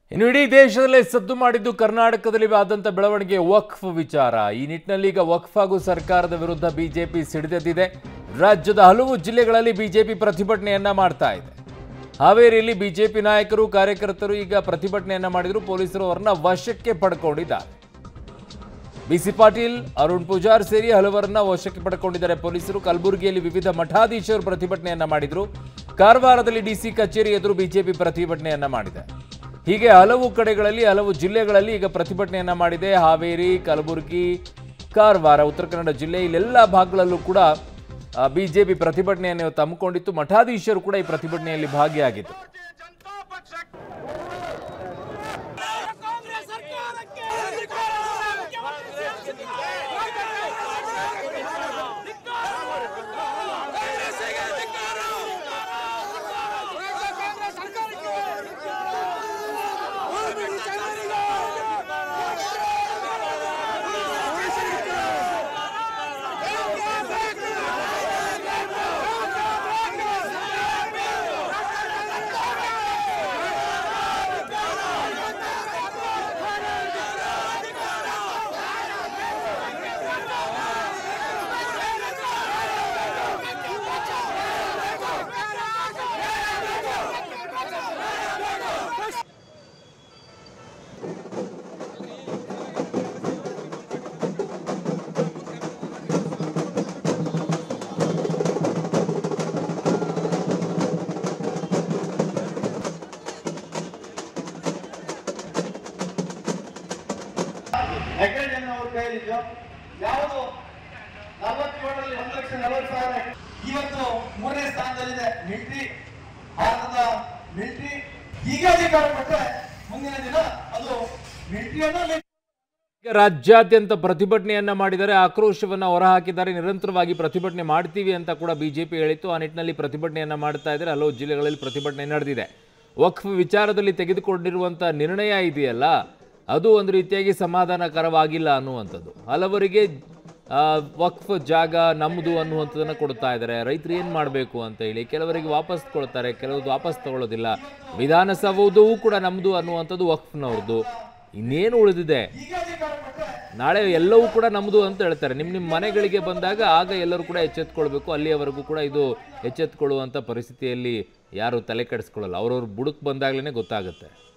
ಇನ್ನು ಇಡೀ ದೇಶದಲ್ಲೇ ಸದ್ದು ಮಾಡಿದ್ದು ಕರ್ನಾಟಕದಲ್ಲಿ ಆದಂಥ ಬೆಳವಣಿಗೆ ವಕ್ಫ್ ವಿಚಾರ ಈ ನಿಟ್ಟಿನಲ್ಲಿ ಈಗ ವಕ್ಫ್ ಹಾಗೂ ಸರ್ಕಾರದ ವಿರುದ್ಧ ಬಿಜೆಪಿ ಸಿಡಿದೆದ್ದಿದೆ ರಾಜ್ಯದ ಹಲವು ಜಿಲ್ಲೆಗಳಲ್ಲಿ ಬಿಜೆಪಿ ಪ್ರತಿಭಟನೆಯನ್ನ ಮಾಡ್ತಾ ಇದೆ ಹಾವೇರಿಯಲ್ಲಿ ಬಿಜೆಪಿ ನಾಯಕರು ಕಾರ್ಯಕರ್ತರು ಈಗ ಪ್ರತಿಭಟನೆಯನ್ನ ಮಾಡಿದ್ರು ಪೊಲೀಸರು ಅವರನ್ನ ವಶಕ್ಕೆ ಪಡ್ಕೊಂಡಿದ್ದಾರೆ ಬಿಸಿ ಪಾಟೀಲ್ ಅರುಣ್ ಪೂಜಾರ್ ಸೇರಿ ಹಲವರನ್ನ ವಶಕ್ಕೆ ಪಡ್ಕೊಂಡಿದ್ದಾರೆ ಪೊಲೀಸರು ಕಲಬುರಗಿಯಲ್ಲಿ ವಿವಿಧ ಮಠಾಧೀಶರು ಪ್ರತಿಭಟನೆಯನ್ನ ಮಾಡಿದ್ರು ಕಾರವಾರದಲ್ಲಿ ಡಿಸಿ ಕಚೇರಿ ಎದುರು ಬಿಜೆಪಿ ಪ್ರತಿಭಟನೆಯನ್ನ ಮಾಡಿದೆ ಹೀಗೆ ಹಲವು ಕಡೆಗಳಲ್ಲಿ ಹಲವು ಜಿಲ್ಲೆಗಳಲ್ಲಿ ಈಗ ಪ್ರತಿಭಟನೆಯನ್ನ ಮಾಡಿದೆ ಹಾವೇರಿ ಕಲಬುರಗಿ ಕಾರವಾರ ಉತ್ತರ ಕನ್ನಡ ಜಿಲ್ಲೆ ಇಲ್ಲೆಲ್ಲ ಭಾಗಗಳಲ್ಲೂ ಕೂಡ ಬಿಜೆಪಿ ಪ್ರತಿಭಟನೆಯನ್ನು ಇವತ್ತು ಹಮ್ಮಿಕೊಂಡಿತ್ತು ಮಠಾಧೀಶರು ಕೂಡ ಈ ಪ್ರತಿಭಟನೆಯಲ್ಲಿ ಭಾಗಿಯಾಗಿದ್ದರು ಕಾಂಗ್ರೆಸ್ ಸರ್ಕಾರಕ್ಕೆ ಎಕರೆ ಜಮೀನು ಅವ್ರ ಕೈಯಲ್ಲಿದೆಯೋ ಯಾವುದು ನಲವತ್ತೇಳರಲ್ಲಿ ಒಂದು ಲಕ್ಷ ನಲವತ್ತು ಸಾವಿರ ಎಕರೆ. ಇವತ್ತು ಮೂರನೇ ಸ್ಥಾನದಲ್ಲಿದೆ ಮಿಲಿಟರಿ ಭಾರತದ ಮಿಲಿಟರಿ ಈಗ ಅಧಿಕಾರ ಕೊಟ್ಟರೆ ಮುಂದಿನ ದಿನ ಅದು ಮಿಲಿಟರಿಯನ್ನ ಈಗ ರಾಜ್ಯಾದ್ಯಂತ ಪ್ರತಿಭಟನೆಯನ್ನ ಮಾಡಿದರೆ ಆಕ್ರೋಶವನ್ನ ಹೊರಹಾಕಿದ್ದಾರೆ ನಿರಂತರವಾಗಿ ಪ್ರತಿಭಟನೆ ಮಾಡ್ತೀವಿ ಅಂತ ಕೂಡ ಬಿಜೆಪಿ ಹೇಳಿತ್ತು ಆ ನಿಟ್ಟಿನಲ್ಲಿ ಪ್ರತಿಭಟನೆಯನ್ನ ಮಾಡ್ತಾ ಇದ್ದಾರೆ ಹಲವು ಜಿಲ್ಲೆಗಳಲ್ಲಿ ಪ್ರತಿಭಟನೆ ನಡೆದಿದೆ ವಕ್ಫ್ ವಿಚಾರದಲ್ಲಿ ತೆಗೆದುಕೊಂಡಿರುವಂಥ ನಿರ್ಣಯ ಇದೆಯಲ್ಲ ಅದು ಒಂದು ರೀತಿಯಾಗಿ ಸಮಾಧಾನಕರವಾಗಿಲ್ಲ ಅನ್ನುವಂಥದ್ದು ಹಲವರಿಗೆ ಆ, ವಕ್ಫ್ ಜಾಗ ನಮ್ಮದು ಅನ್ನುವಂಥದ್ದನ್ನು ಕೊಡ್ತಾ ಇದ್ದಾರೆ ರೈತರು ಏನು ಮಾಡಬೇಕು ಅಂತ ಹೇಳಿ ಕೆಲವರಿಗೆ ವಾಪಸ್ ಕೊಡ್ತಾರೆ ಕೆಲವರು ವಾಪಸ್ ತಗೊಳ್ಳೋದಿಲ್ಲ ವಿಧಾನಸೌಧವೂ ಕೂಡ ನಮ್ಮದು ಅನ್ನುವಂಥದ್ದು ವಕ್ಫ್ನವ್ರದ್ದು ಇನ್ನೇನು ಉಳಿದಿದೆ ಈಗ ಅಧಿಕಾರ ಕೊಟ್ಟರೆ ನಾಳೆ ಎಲ್ಲವೂ ಕೂಡ ನಮ್ಮದು ಅಂತ ಹೇಳ್ತಾರೆ ನಿಮ್ಮ ನಿಮ್ಮ ಮನೆಗಳಿಗೆ ಬಂದಾಗ ಆಗ ಎಲ್ಲರೂ ಕೂಡ ಎಚ್ಚೆತ್ಕೊಳ್ಬೇಕು ಅಲ್ಲಿಯವರೆಗೂ ಕೂಡ ಇದು ಎಚ್ಚೆತ್ಕೊಳ್ಳುವಂಥ ಪರಿಸ್ಥಿತಿಯಲ್ಲಿ ಯಾರು ತಲೆ ಕೆಡಿಸ್ಕೊಳ್ಳಲ್ಲ ಅವ್ರವ್ರ ಬುಡಕ್ಕೆ ಬಂದಾಗಲೇ ಗೊತ್ತಾಗುತ್ತೆ